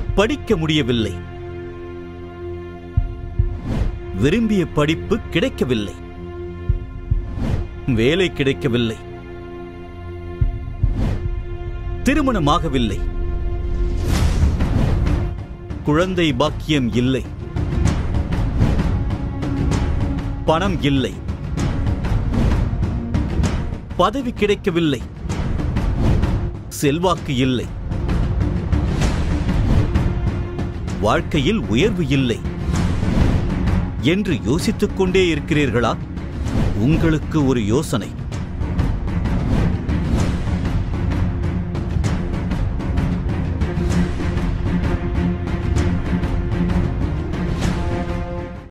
படிக்க முடியவில்லை விரும்பிய படிப்பு கிடைக்கவில்லை வேலை கிடைக்கவில்லை திருமணமாகவில்லை குழந்தை பாக்கியம் இல்லை பணம் இல்லை பதவி கிடைக்கவில்லை செல்வாக்கு இல்லை வாழ்க்கையில் உயர்வு இல்லை என்று யோசித்துக் கொண்டே இருக்கிறீர்களா உங்களுக்கு ஒரு யோசனை